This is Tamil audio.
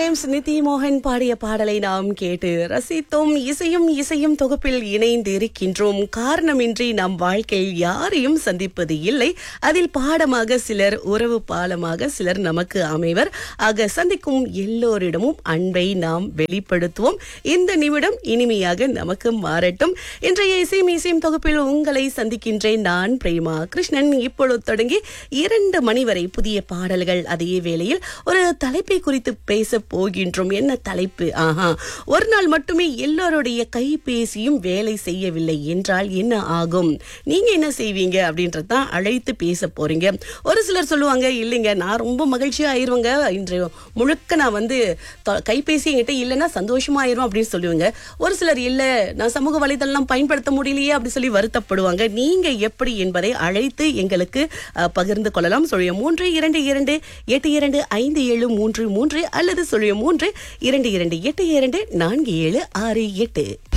ஜேம்ஸ் நிதி மோகன் பாடிய பாடலை நாம் கேட்டு ரசித்தோம் இசையும் இசையும் தொகுப்பில் இணைந்து இருக்கின்றோம் காரணமின்றி நம் வாழ்க்கையில் யாரையும் சந்திப்பது இல்லை அதில் பாடமாக சிலர் உறவு பாலமாக சிலர் நமக்கு அமைவர் ஆக சந்திக்கும் எல்லோரிடமும் அன்பை நாம் வெளிப்படுத்துவோம் இந்த நிமிடம் இனிமையாக நமக்கு மாறட்டும் இன்றைய இசையும் இசையும் தொகுப்பில் உங்களை சந்திக்கின்றேன் நான் பிரேமா கிருஷ்ணன் இப்பொழுது தொடங்கி இரண்டு மணி வரை புதிய பாடல்கள் அதே வேளையில் ஒரு தலைப்பை குறித்து பேச போகின்றோம் என்ன தலைப்பு ஆஹா ஒரு நாள் மட்டுமே எல்லோருடைய கைபேசியும் வேலை செய்யவில்லை என்றால் என்ன ஆகும் நீங்க என்ன செய்வீங்க அப்படின்றது தான் அழைத்து பேச போறீங்க ஒரு சிலர் சொல்லுவாங்க இல்லைங்க நான் ரொம்ப மகிழ்ச்சியா ஆயிருவேங்க இன்று முழுக்க நான் வந்து தொ- கைபேசி என்கிட்ட இல்லைன்னா சந்தோஷமா ஆயிரும் அப்படின்னு சொல்லுவாங்க ஒரு சிலர் இல்ல நான் சமூக வலைதளம் பயன்படுத்த முடியலையே அப்படி சொல்லி வருத்தப்படுவாங்க நீங்க எப்படி என்பதை அழைத்து எங்களுக்கு அஹ், பகிர்ந்து கொள்ளலாம் சொல்லிய மூன்று இரண்டு இரண்டு எட்டு இரண்டு ஐந்து ஏழு மூன்று மூன்று அல்லது சொல்லிய மூன்று இரண்டு இரண்டு எட்டு இரண்டு நான்கு ஏழு ஆறு எட்டு